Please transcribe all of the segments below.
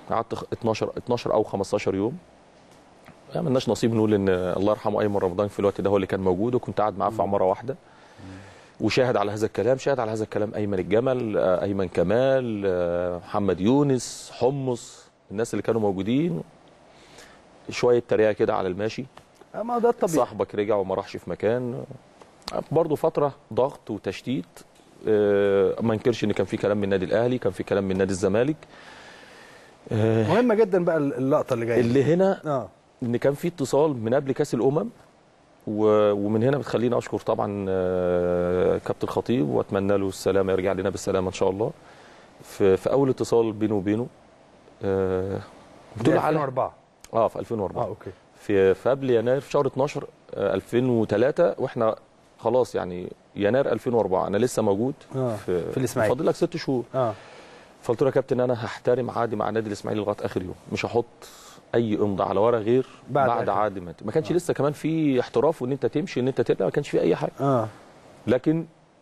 قعدت 12 12 او 15 يوم ما عملناش نصيب نقول ان الله يرحمه ايمن رمضان في الوقت ده هو اللي كان موجود وكنت قاعد معاه في عماره واحده وشاهد على هذا الكلام شاهد على هذا الكلام ايمن الجمل آه، ايمن كمال آه، محمد يونس حمص الناس اللي كانوا موجودين شويه تريقه كده على الماشي ما ده الطبيعي صاحبك رجع وما راحش في مكان برضه فتره ضغط وتشتيت آه، ما انكرش ان كان في كلام من النادي الاهلي كان في كلام من نادي الزمالك آه، مهمه جدا بقى اللقطه اللي جايه اللي هنا اه ان كان في اتصال من قبل كاس الامم و- ومن هنا بتخليني اشكر طبعا آه، كابتن خطيب واتمنى له السلامه يرجع لنا بالسلامه ان شاء الله في, في اول اتصال بينه وبينه آه، قلت دي له على 2004 اه في 2004 اه اوكي في في قبل يناير في شهر 12 آه، 2003 واحنا خلاص يعني يناير 2004 انا لسه موجود آه، في, في الإسماعيلي. فاضل لك ست شهور اه فقلت له يا كابتن انا هحترم عقدي مع النادي الاسماعيلي لغايه اخر يوم مش هحط اي امضاء على ورق غير بعد بعد, بعد آخر. عقد ما ما كانش لسه كمان في احتراف وان انت تمشي ان انت ترجع ما كانش في اي حاجه اه لكن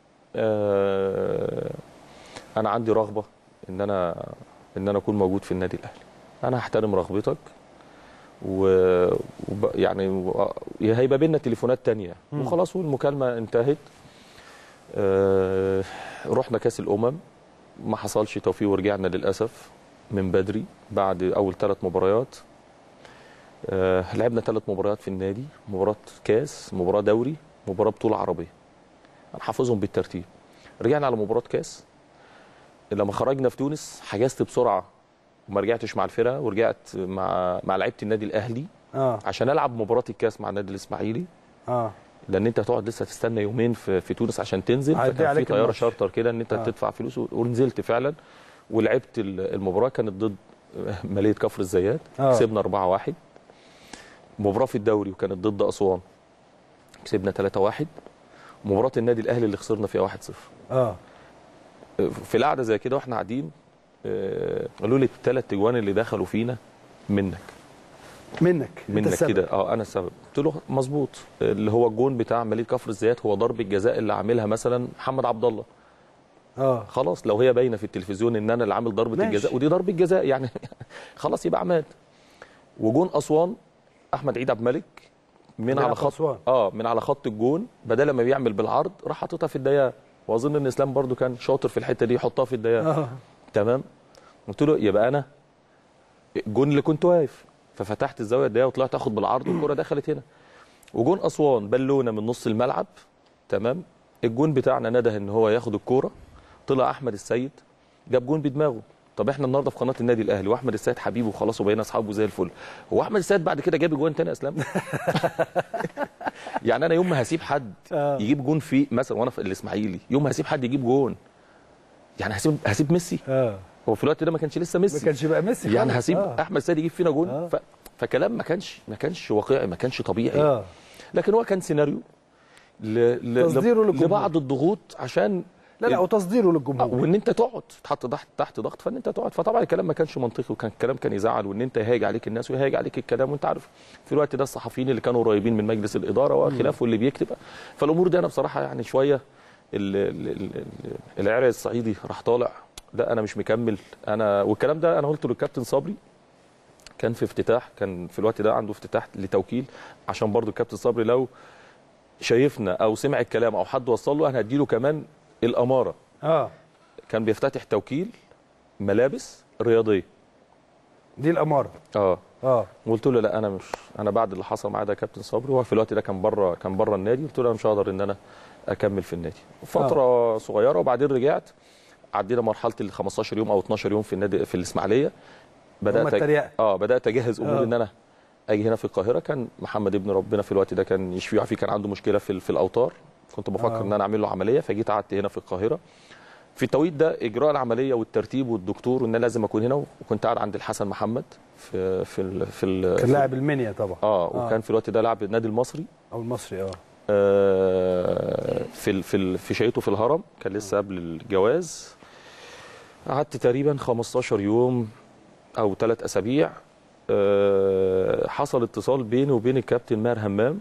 آه انا عندي رغبه ان انا ان انا اكون موجود في النادي الاهلي انا هحترم رغبتك و... وب... يعني و... هيبقى بينا تليفونات تانية وخلاص والمكالمه انتهت آه رحنا كاس الامم ما حصلش توفيق ورجعنا للاسف من بدري بعد اول ثلاث مباريات آه لعبنا ثلاث مباريات في النادي مباراه كاس مباراه دوري مباراه بطوله عربيه انا حافظهم بالترتيب رجعنا على مباراه كاس لما خرجنا في تونس حجزت بسرعه وما رجعتش مع الفرقه ورجعت مع مع لعيبه النادي الاهلي اه عشان العب مباراه الكاس مع النادي الاسماعيلي اه لان انت هتقعد لسه تستنى يومين في, في تونس عشان تنزل هيضيع فكان في عليك طياره الماتش. شارتر كده ان انت آه. آه. تدفع فلوس و- ونزلت فعلا ولعبت ال- المباراه كانت ضد ماليه كفر الزيات آه. كسبنا 4-1 مباراه في الدوري وكانت ضد اسوان كسبنا 3-1 مباراه النادي الاهلي اللي خسرنا فيها 1-0 اه في القعده زي كده واحنا قاعدين آه، قالوا لي الثلاث اجوان اللي دخلوا فينا منك منك أنت منك السبب. كده اه انا السبب قلت له مظبوط اللي هو الجون بتاع ماليه كفر الزيات هو ضربه جزاء اللي عاملها مثلا محمد عبد الله اه خلاص لو هي باينه في التلفزيون ان انا اللي عامل ضربه ماشي. الجزاء ودي ضربه جزاء يعني خلاص يبقى عماد وجون اسوان احمد عيد عبد الملك من بيلعب على في خط أسوان. اه من على خط الجون بدل ما بيعمل بالعرض راح حاططها في الضيقه واظن ان اسلام برضو كان شاطر في الحته دي يحطها في الضيقه اه تمام قلت له يبقى انا الجون اللي كنت واقف ففتحت الزاويه الضيقه وطلعت اخد بالعرض والكره دخلت هنا وجون اسوان بالونه من نص الملعب تمام الجون بتاعنا نده ان هو ياخد الكوره طلع احمد السيد جاب جون بدماغه طب احنا النهارده في قناه النادي الاهلي واحمد السيد حبيبه وخلاص وبقينا اصحابه زي الفل هو احمد السيد بعد كده جاب جوان تاني يا اسلام يعني انا يوم ما هسيب حد آه. يجيب جون في مثلا وانا في الاسماعيلي يوم ما هسيب حد يجيب جون يعني هسيب هسيب ميسي اه هو في الوقت ده ما كانش لسه ميسي ما كانش بقى ميسي يعني خالص. هسيب آه. احمد سيد يجيب فينا جون آه. ف... فكلام ما كانش ما كانش واقعي ما كانش طبيعي اه لكن هو كان سيناريو ل... ل... تصديره ل... للجمهور. لبعض الضغوط عشان لا لا وتصديره آه، للجمهور وان انت تقعد تحط تحت تحت ضغط فان انت تقعد فطبعا الكلام ما كانش منطقي وكان الكلام كان يزعل وان انت يهاج عليك الناس ويهاج عليك الكلام وانت عارف في الوقت ده الصحفيين اللي كانوا قريبين من مجلس الاداره وخلافه اللي بيكتب فالامور دي انا بصراحه يعني شويه ال- ال- ال- ال- العرق الصعيدي راح طالع لا انا مش مكمل انا والكلام ده انا قلته للكابتن صبري كان في افتتاح كان في الوقت ده عنده افتتاح لتوكيل عشان برضو الكابتن صبري لو شايفنا او سمع الكلام او حد وصل له انا هديله كمان الاماره اه كان بيفتتح توكيل ملابس رياضيه دي الاماره اه اه قلت له لا انا مش انا بعد اللي حصل معايا ده يا كابتن صبري هو في الوقت ده كان بره كان بره النادي قلت له انا مش هقدر ان انا اكمل في النادي فتره آه. صغيره وبعدين رجعت عدينا مرحله ال 15 يوم او 12 يوم في النادي في الاسماعيليه بدات التريقة. اه بدات اجهز امور آه. ان انا اجي هنا في القاهره كان محمد ابن ربنا في الوقت ده كان يشفيه ويعافيه كان عنده مشكله في في الاوتار كنت بفكر آه. ان انا اعمل له عمليه فجيت قعدت هنا في القاهره في التوقيت ده اجراء العمليه والترتيب والدكتور وان انا لازم اكون هنا وكنت قاعد عند الحسن محمد في في ال في ال كان في- لاعب المنيا طبعا اه وكان في الوقت ده لاعب النادي المصري او المصري اه آه، في ال في ال في شقته في الهرم كان لسه قبل الجواز قعدت تقريبا 15 يوم او ثلاث اسابيع آه، حصل اتصال بيني وبين الكابتن ماهر همام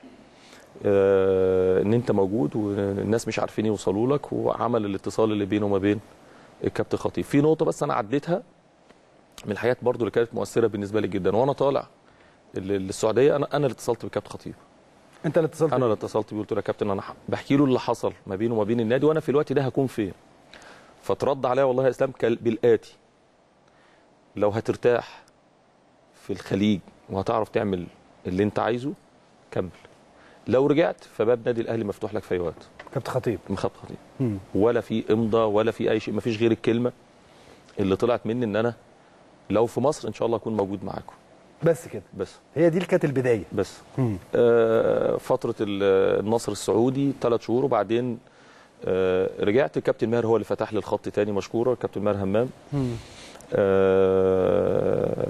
آه، ان انت موجود والناس مش عارفين يوصلوا لك وعمل الاتصال اللي بينه وما بين الكابتن خطيب في نقطه بس انا عديتها من الحاجات برضو اللي كانت مؤثره بالنسبه لي جدا وانا طالع ال- السعوديه انا انا اللي اتصلت بكابتن خطيب انت اللي اتصلت انا اللي اتصلت بيه قلت له يا كابتن انا ح- بحكي له اللي حصل ما بينه وما بين النادي وانا في الوقت ده هكون فين فترد عليا والله يا اسلام كال- بالاتي لو هترتاح في الخليج وهتعرف تعمل اللي انت عايزه كمل لو رجعت فباب نادي الاهلي مفتوح لك في اي وقت كابتن خطيب مخاب خطيب مم. ولا في امضاء ولا في اي شيء ما فيش غير الكلمه اللي طلعت مني ان انا لو في مصر ان شاء الله اكون موجود معاكم بس كده بس هي دي اللي كانت البدايه بس مم. آه، فتره ال- النصر السعودي ثلاث شهور وبعدين آه، رجعت كابتن ماهر هو اللي فتح لي الخط تاني مشكوره كابتن ماهر همام مم. آه،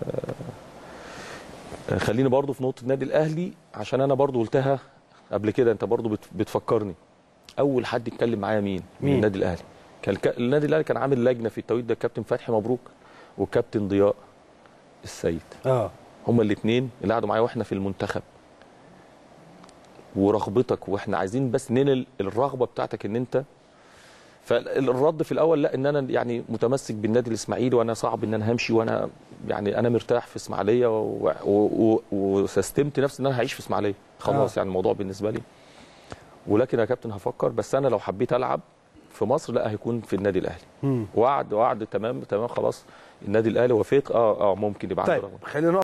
خليني برضو في نقطه النادي الاهلي عشان انا برضو قلتها قبل كده انت برضو بت- بتفكرني اول حد يتكلم معايا مين من مين؟ النادي الاهلي كان الك- النادي الاهلي كان عامل لجنه في التوقيت ده الكابتن فتحي مبروك والكابتن ضياء السيد اه هما الاثنين اللي قعدوا معايا واحنا في المنتخب ورغبتك واحنا عايزين بس ننقل الرغبه بتاعتك ان انت فالرد في الاول لا ان انا يعني متمسك بالنادي الاسماعيلي وانا صعب ان انا همشي وانا يعني انا مرتاح في اسماعيليه و- و- و- وسستمت نفسي ان انا هعيش في اسماعيليه خلاص آه. يعني الموضوع بالنسبه لي ولكن يا كابتن هفكر بس انا لو حبيت العب في مصر لا هيكون في النادي الاهلي مم. وعد وعد تمام تمام خلاص النادي الاهلي وافق اه اه ممكن يبقى عنده طيب رغبه خلينا